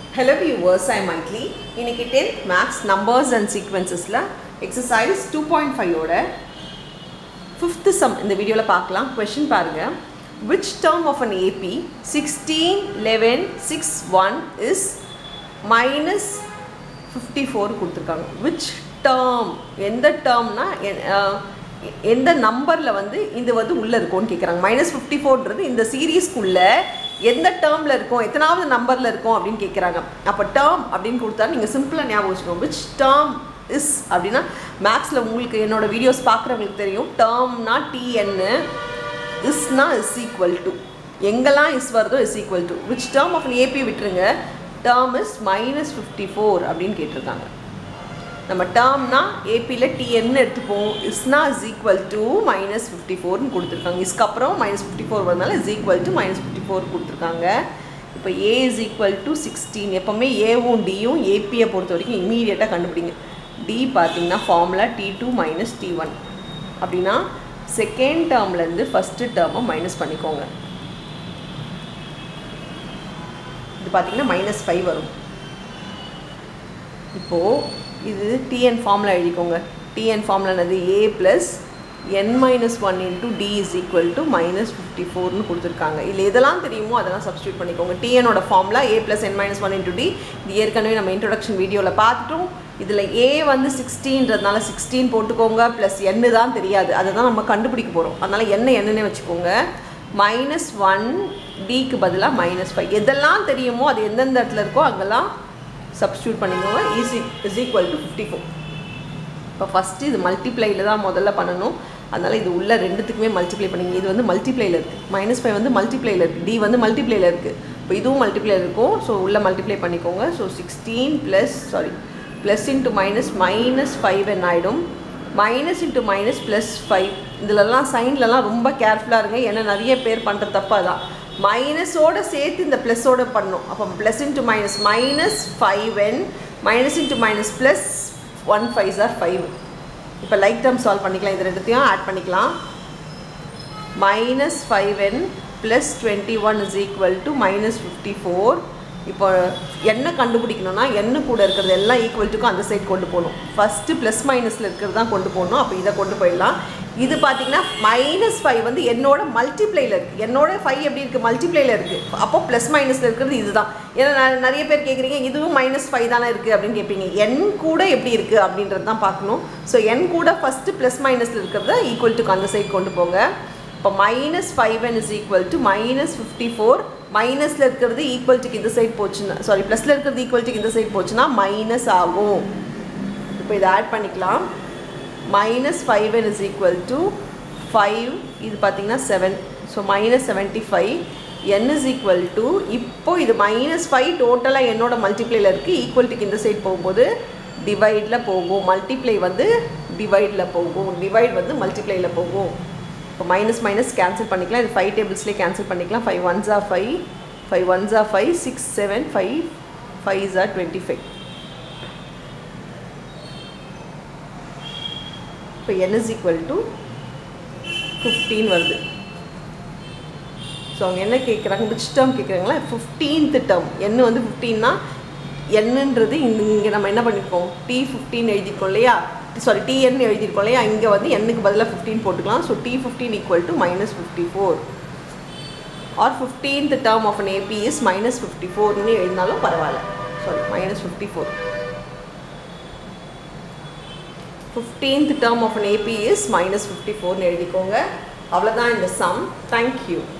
hello viewers I மைட்லி இன்னைக்கு tenth maths numbers and சீக்வன்சஸில் எக்ஸசைஸ் டூ பாயிண்ட் ஃபைவோட ஃபிஃப்த்து சம் இந்த வீடியோவில் பார்க்கலாம் கொஷின் பாருங்கள் which term of an AP sixteen eleven six one is minus fifty four கொடுத்துருக்காங்க விச் டேர்ம் எந்த டேர்ம்னா எந்த நம்பரில் வந்து இது வந்து உள்ளே இருக்கும்னு கேட்குறாங்க மைனஸ் ஃபிஃப்டி ஃபோர்ன்றது இந்த சீரீஸ்க்குள்ளே எந்த டேர்மில் இருக்கும் எத்தனாவது நம்பரில் இருக்கும் அப்படின்னு கேட்குறாங்க அப்போ டேர்ம் அப்படின்னு கொடுத்தா நீங்கள் சிம்பிளாக ஞாபகம் வச்சுக்கோங்க விச் டேர்ம் இஸ் அப்படின்னா மேக்ஸில் உங்களுக்கு என்னோடய வீடியோஸ் பார்க்குறவங்களுக்கு தெரியும் டேர்ம்னா டிஎன்னு இஸ்னா இஸ் ஈக்குவல் டு எங்கெல்லாம் இஸ் வருதோ is equal to which term of AP விட்டுருங்க term is minus fifty four அப்படின்னு கேட்டிருக்காங்க நம்ம டேர்ம்னா ஏபியில் டிஎன்னு எடுத்துப்போம் இஸ்னா is equal to minus fifty ஃபோர்னு கொடுத்துருக்காங்க இஸ்க்கு அப்புறம் மைனஸ் ஃபிஃப்டி ஃபோர் வரனால is equal to minus fifty four கொடுத்துருக்காங்க இப்போ A is equal to sixteen எப்போவுமே ஏவும் டியும் ஏபியை பொறுத்த வரைக்கும் இம்மீடியட்டாக கண்டுபிடிங்க டி பார்த்தீங்கன்னா formula T two minus T one அப்படின்னா செகண்ட் டேர்ம்லேருந்து ஃபஸ்ட்டு டேர்மை மைனஸ் பண்ணிக்கோங்க இது பார்த்தீங்கன்னா மைனஸ் ஃபைவ் வரும் இப்போது இது டிஎன் ஃபார்முலா எழுதிக்கோங்க டிஎன் ஃபார்முலா என்னது A plus N minus one into D is equal to minus fifty ஃபோர்னு கொடுத்துருக்காங்க இல்லை எதெல்லாம் தெரியுமோ அதெல்லாம் சப்ஸ்டியூட் பண்ணிக்கோங்க டிஎனோட formula A plus N minus one into D இது ஏற்கனவே நம்ம இன்ட்ரொடக்ஷன் வீடியோவில் பார்த்துட்டோம் இதில் ஏ வந்து சிக்ஸ்டீன்றதுனால சிக்ஸ்டீன் போட்டுக்கோங்க ப்ளஸ் என்னு தான் தெரியாது அதை தான் நம்ம கண்டுபிடிக்க போகிறோம் அதனால் என்ன என்னன்னே வச்சுக்கோங்க மைனஸ் ஒன் டிக்கு பதிலாக மைனஸ் ஃபைவ் எதெல்லாம் தெரியுமோ அது எந்தெந்த இடத்துல இருக்கோ அங்கெல்லாம் சப்ஸ்டியூட் பண்ணிக்கோங்க easy is equal to fifty four இப்போ ஃபஸ்ட்டு இது மல்டிப்ளையில் தான் முதல்ல பண்ணணும் அதனால் இது உள்ள ரெண்டுத்துக்குமே மல்டிப்ளை பண்ணிங்க இது வந்து மல்டிப்ளையில் இருக்குது மைனஸ் ஃபைவ் வந்து மல்டிப்ளையில் இருக்குது டி வந்து மல்டிப்ளையில் இருக்குது இப்போ இதுவும் மல்டிப்ளையில் இருக்கும் ஸோ உள்ளே மல்டிப்ளை பண்ணிக்கோங்க so sixteen plus sorry plus into minus minus five என்ன ஆகிடும் minus into minus plus five இதிலலாம் சைன்லலாம் ரொம்ப கேர்ஃபுல்லாக இருங்க ஏன்னா நிறைய பேர் பண்ணுற தப்பாக தான் மைனஸோடு சேர்த்து இந்த ப்ளஸ்ஸோடு பண்ணணும் அப்போ plus into minus minus five n minus into minus plus one five sir five இப்போ லைக் டேர்ம் சால்வ் பண்ணிக்கலாம் இது ரெண்டுத்தையும் ஆட் பண்ணிக்கலாம் minus five n plus twenty one is equal to minus fifty four இப்போ என்ன கண்டுபிடிக்கணும்னா என்ன கூட இருக்கிறது எல்லாம் ஈக்குவல் டுக்கும் அந்த சைட் கொண்டு போகணும் ஃபஸ்ட்டு ப்ளஸ் மைனஸில் இருக்கிறது தான் கொண்டு போகணும் அப்போ இதை கொண்டு போயிடலாம் இது பார்த்தீங்கன்னா மைனஸ் ஃபைவ் வந்து என்னோட மல்டிப்ளையில் இருக்குது என்னோட ஃபைவ் எப்படி இருக்குது மல்டிப்ளையில் இருக்குது அப்போ ப்ளஸ் மைனஸில் இருக்கிறது இதுதான் ஏன்னா நிறைய பேர் கேட்குறீங்க இதுவும் மைனஸ் ஃபைவ் தானே இருக்குது அப்படின்னு கேட்பீங்க என் கூட எப்படி இருக்குது அப்படின்றது தான் பார்க்கணும் ஸோ என் கூட ஃபஸ்ட்டு ப்ளஸ் மைனஸில் இருக்கிறத ஈக்குவல் டுக்கு அந்த சைட் கொண்டு போங்க இப்போ minus five n is equal to minus fifty four மைனஸில் இருக்கிறது ஈக்குவல் டுக்கு இந்த சைட் போச்சுன்னா சாரி ப்ளஸில் இருக்கிறது ஈக்குவல் டுக்கு இந்த சைட் போச்சுன்னா மைனஸ் ஆகும் இப்போ இதை ஆட் பண்ணிக்கலாம் minus five n is equal to five இது பார்த்தீங்கன்னா seven so minus seventy five n is equal to இப்போ இது மைனஸ் ஃபைவ் டோட்டலாக என்னோட மல்டிப்ளையில் இருக்குது ஈக்குவல் டுக்கு இந்த சைட் போகும்போது டிவைடில் போகும் மல்டிப்ளை வந்து டிவைடில் போகும் டிவைட் வந்து மல்டிப்ளையில் போகும் இப்போ மைனஸ் மைனஸ் கேன்சல் பண்ணிக்கலாம் இது ஃபைவ் டேபிள்ஸ்லேயே கேன்சல் பண்ணிக்கலாம் ஃபைவ் ஒன் ஜா ஃபைவ் ஃபைவ் ஒன் ஜா five six seven five five ஜா டுவெண்ட்டி ஃபைவ் இப்போ n is equal to fifteen வருது ஸோ அவங்க என்ன கேட்குறாங்க விச் டேர்ம் கேட்குறாங்களா ஃபிஃப்டீன்த் டேர்ம் என்ன வந்து ஃபிஃப்டீன்னா என்னன்றது இங்கே நம்ம என்ன பண்ணியிருக்கோம் டி ஃபிஃப்டீன் எழுதியிருக்கோம் இல்லையா சாரி டிஎன் எழுதியிருக்கோம் இல்லையா இங்கே வந்து எண்ணுக்கு பதிலாக ஃபிஃப்டீன் போட்டுக்கலாம் so t fifteen equal to minus fifty four or fifteenth term of an AP is minus fifty ஃபோர்னு எழுதினாலும் பரவாயில்ல sorry minus fifty four fifteenth term of an AP is minus fifty ஃபோர்னு எழுதிக்கோங்க அவ்வளோதான் இந்த சம் தேங்க்யூ